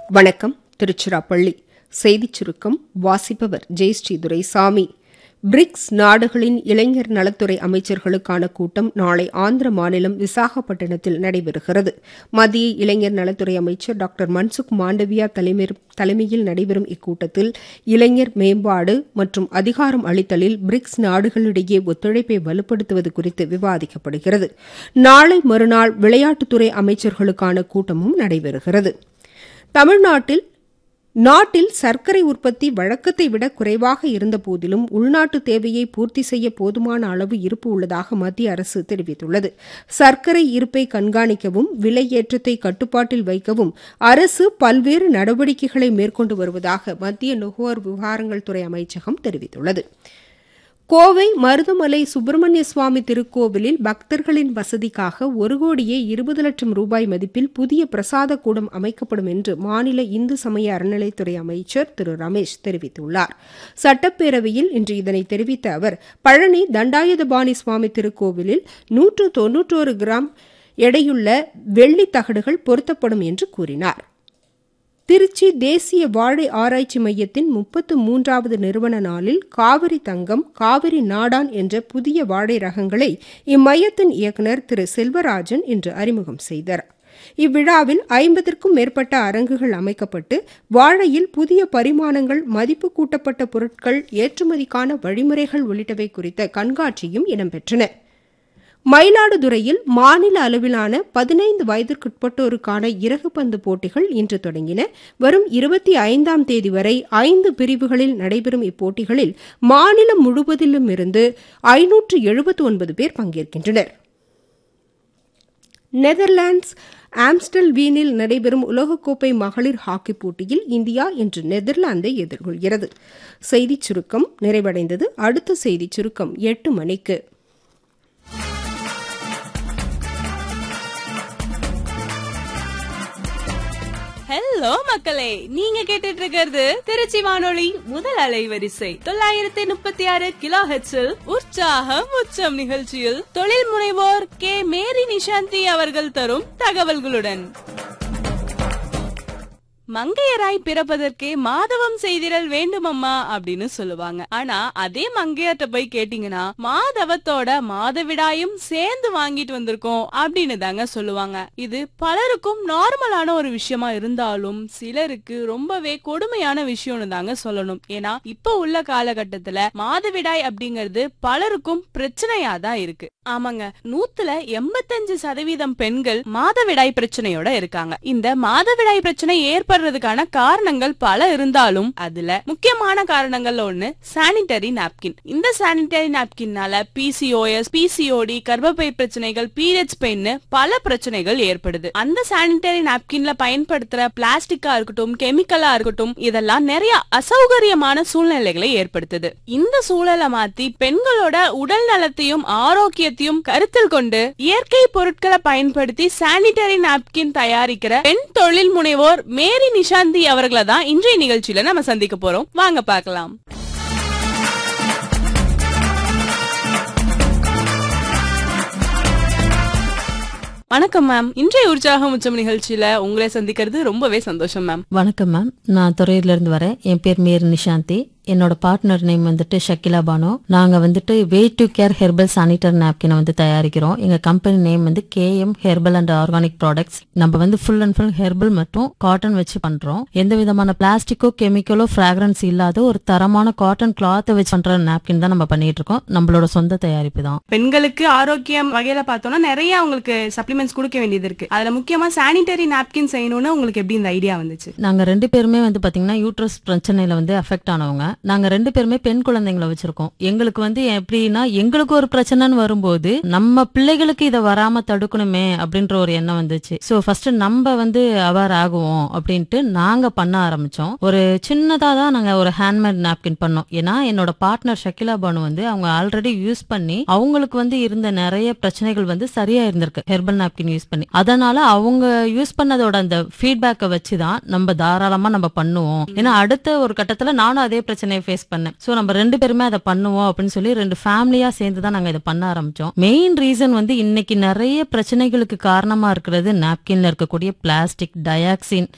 வணக்கம் திருச்சிராப்பள்ளி செய்திச் சுருக்கம் வாசிப்பவர் ஜெயஸ்ரீ துரைசாமி பிரிக்ஸ் நாடுகளின் இளைஞர் நலத்துறை அமைச்சர்களுக்கான கூட்டம் நாளை ஆந்திர மாநிலம் விசாகப்பட்டினத்தில் நடைபெறுகிறது மத்திய இளைஞர் நலத்துறை அமைச்சர் டாக்டர் மன்சுக் மாண்டவியா தலைமையில் நடைபெறும் இக்கூட்டத்தில் இளைஞர் மேம்பாடு மற்றும் அதிகாரம் அளித்தலில் பிரிக்ஸ் நாடுகளிடையே ஒத்துழைப்பை வலுப்படுத்துவது குறித்து விவாதிக்கப்படுகிறது நாளை மறுநாள் விளையாட்டுத்துறை அமைச்சர்களுக்கான கூட்டமும் நடைபெறுகிறது தமிழ்நாட்டில் நாட்டில் சர்க்கரை உற்பத்தி வழக்கத்தை விட குறைவாக இருந்தபோதிலும் உள்நாட்டு தேவையை பூர்த்தி செய்ய போதுமான அளவு இருப்பு உள்ளதாக மத்திய அரசு தெரிவித்துள்ளது சர்க்கரை இருப்பை கண்காணிக்கவும் விலை ஏற்றத்தை கட்டுப்பாட்டில் வைக்கவும் அரசு பல்வேறு நடவடிக்கைகளை மேற்கொண்டு வருவதாக மத்திய நுகர்வோர் விவகாரங்கள் துறை அமைச்சகம் தெரிவித்துள்ளது கோவை மருதமலை சுப்பிரமணிய சுவாமி திருக்கோவிலில் பக்தர்களின் வசதிக்காக ஒரு கோடியே இருபது லட்சம் ரூபாய் மதிப்பில் புதிய பிரசாத கூடம் அமைக்கப்படும் என்று மாநில இந்து சமய அறநிலைத்துறை அமைச்சர் திரு ரமேஷ் தெரிவித்துள்ளார் சட்டப்பேரவையில் இன்று இதனை தெரிவித்த அவர் பழனி தண்டாயுதபாணி சுவாமி திருக்கோவிலில் நூற்று தொன்னூற்றோரு கிராம் எடையுள்ள வெள்ளி தகடுகள் பொருத்தப்படும் என்று கூறினார் திருச்சி தேசிய வாழை ஆராய்ச்சி மையத்தின் முப்பத்து மூன்றாவது நிறுவன நாளில் காவிரி தங்கம் காவிரி நாடான் என்ற புதிய வாழை ரகங்களை இம்மையத்தின் இயக்குநர் திரு செல்வராஜன் இன்று அறிமுகம் செய்தார் இவ்விழாவில் ஐம்பதற்கும் மேற்பட்ட அரங்குகள் அமைக்கப்பட்டு வாழையில் புதிய பரிமாணங்கள் மதிப்பு கூட்டப்பட்ட பொருட்கள் ஏற்றுமதிக்கான வழிமுறைகள் உள்ளிட்டவை குறித்த கண்காட்சியும் இடம்பெற்றன மயிலாடுதுறையில் மாநில அளவிலான பதினைந்து வயதிற்குட்பட்டோருக்கான இறகுப்பந்து போட்டிகள் இன்று தொடங்கின வரும் இருபத்தி ஐந்தாம் தேதி வரை ஐந்து பிரிவுகளில் நடைபெறும் இப்போட்டிகளில் மாநிலம் முழுவதிலும் இருந்து ஐநூற்று எழுபத்து ஒன்பது பேர் பங்கேற்கின்றனர் நெதர்லாண்ட்ஸ் ஆம்ஸ்டல் வீனில் நடைபெறும் உலகக்கோப்பை மகளிர் ஹாக்கி போட்டியில் இந்தியா இன்று நெதர்லாந்தை எதிர்கொள்கிறது செய்திச் சுருக்கம் நிறைவடைந்தது அடுத்த செய்திச் சுருக்கம் எட்டு மணிக்கு ஹலோ மக்களே நீங்க கேட்டுட்டு இருக்கிறது திருச்சி வானொலி முதல் அலைவரிசை தொள்ளாயிரத்தி முப்பத்தி ஆறு கிலோ ஹெச்சில் உற்சாகம் உச்சம் நிகழ்ச்சியில் தொழில் முனைவோர் கே மேரி நிஷாந்தி அவர்கள் தரும் தகவல்களுடன் மங்கையராய் பிறப்பதற்கே மாதவம் செய்திடல் வேண்டுமம்மா அப்படின்னு சொல்லுவாங்க ஆனா அதே மங்கையர்கிட்ட போய் கேட்டீங்கன்னா மாதவத்தோட மாதவிடாயும் சேர்ந்து வாங்கிட்டு வந்திருக்கோம் அப்படின்னு தாங்க சொல்லுவாங்க இது பலருக்கும் நார்மலான ஒரு விஷயமா இருந்தாலும் சிலருக்கு ரொம்பவே கொடுமையான விஷயம்னு தாங்க சொல்லணும் ஏன்னா இப்ப உள்ள காலகட்டத்துல மாதவிடாய் அப்படிங்கிறது பலருக்கும் பிரச்சனையா தான் இருக்கு ஆமாங்க நூத்துல எண்பத்தஞ்சு சதவீதம் பெண்கள் மாதவிடாய் பிரச்சனையோட இருக்காங்க இந்த மாதவிடாய் பிரச்சனை ஏற்படுறதுக்கான காரணங்கள் பல இருந்தாலும் அதுல முக்கியமான காரணங்கள் ஒண்ணு சானிட்டரி நாப்கின் இந்த சானிட்டரி நாப்கின்னால பிசிஓஎஸ் பிசிஓடி கர்ப்பப்பை பிரச்சனைகள் பீரியட்ஸ் பெயின் பல பிரச்சனைகள் ஏற்படுது அந்த சானிட்டரி நாப்கின்ல பயன்படுத்துற பிளாஸ்டிக்கா இருக்கட்டும் கெமிக்கலா இருக்கட்டும் இதெல்லாம் நிறைய அசௌகரியமான சூழ்நிலைகளை ஏற்படுத்துது இந்த சூழலை மாத்தி பெண்களோட உடல் நலத்தையும் ஆரோக்கிய ஆரோக்கியத்தையும் கருத்தில் கொண்டு இயற்கை பொருட்களை பயன்படுத்தி சானிட்டரி நாப்கின் தயாரிக்கிற பெண் தொழில் முனைவோர் மேரி நிஷாந்தி அவர்களை தான் இன்றைய நிகழ்ச்சியில நம்ம சந்திக்க போறோம் வாங்க பார்க்கலாம் வணக்கம் மேம் இன்றைய உற்சாகம் உச்சம் நிகழ்ச்சியில உங்களை சந்திக்கிறது ரொம்பவே சந்தோஷம் மேம் வணக்கம் மேம் நான் துறையூர்ல இருந்து வரேன் என் பேர் மேர் நிஷாந்தி என்னோட பார்ட்னர் நேம் வந்துட்டு ஷக்கிலா பானோ நாங்க வந்துட்டு way to care herbal sanitary நாப்கினை வந்து தயாரிக்கிறோம் எங்க கம்பெனி நேம் வந்து KM herbal and organic products நம்ம வந்து ஃபுல் அண்ட் ஃபுல் ஹெர்பல் மற்றும் காட்டன் வச்சு பண்றோம் எந்த விதமான பிளாஸ்டிக்கோ கெமிக்கலோ ஃபிராக்ரன்ஸ் இல்லாத ஒரு தரமான காட்டன் கிளாத்தை வச்சு பண்ற நாப்கின் தான் நம்ம பண்ணிட்டு இருக்கோம் நம்மளோட சொந்த தயாரிப்பு தான் பெண்களுக்கு ஆரோக்கியம் வகையில பார்த்தோம்னா நிறைய அவங்களுக்கு சப்ளிமெண்ட்ஸ் கொடுக்க வேண்டியது இருக்கு அதுல முக்கியமா சானிட்டரி நாப்கின் செய்யணும்னு உங்களுக்கு எப்படி இந்த ஐடியா வந்துச்சு நாங்க ரெண்டு பேருமே வந்து பாத்தீங்கன்னா யூட்ரஸ் பிரச்சனையில வந்து அஃபெக்ட் ஆனவங்க நாங்க ரெண்டு பேருமே பெண் குழந்தைங்களை வச்சிருக்கோம் எங்களுக்கு வந்து எப்படின்னா எங்களுக்கு ஒரு பிரச்சனைன்னு வரும்போது நம்ம பிள்ளைகளுக்கு இதை வராம தடுக்கணுமே அப்படின்ற ஒரு எண்ணம் வந்துச்சு சோ ஃபர்ஸ்ட் நம்ம வந்து அவேர் ஆகுவோம் அப்படின்ட்டு நாங்க பண்ண ஆரம்பிச்சோம் ஒரு சின்னதா தான் நாங்க ஒரு ஹேண்ட்மேட் நாப்கின் பண்ணோம் ஏன்னா என்னோட பார்ட்னர் ஷக்கிலா பானு வந்து அவங்க ஆல்ரெடி யூஸ் பண்ணி அவங்களுக்கு வந்து இருந்த நிறைய பிரச்சனைகள் வந்து சரியா இருந்திருக்கு ஹெர்பல் நாப்கின் யூஸ் பண்ணி அதனால அவங்க யூஸ் பண்ணதோட அந்த ஃபீட்பேக்கை வச்சுதான் நம்ம தாராளமா நம்ம பண்ணுவோம் ஏன்னா அடுத்த ஒரு கட்டத்துல நானும் அதே பிரச்சனையை ஃபேஸ் பண்ணேன் சோ நம்ம ரெண்டு பேருமே அதை பண்ணுவோம் அப்படின்னு சொல்லி ரெண்டு ஃபேமிலியா சேர்ந்து தான் நாங்க இதை பண்ண ஆரம்பிச்சோம் மெயின் ரீசன் வந்து இன்னைக்கு நிறைய பிரச்சனைகளுக்கு காரணமா இருக்கிறது நாப்கின்ல இருக்கக்கூடிய பிளாஸ்டிக் டயாக்சின்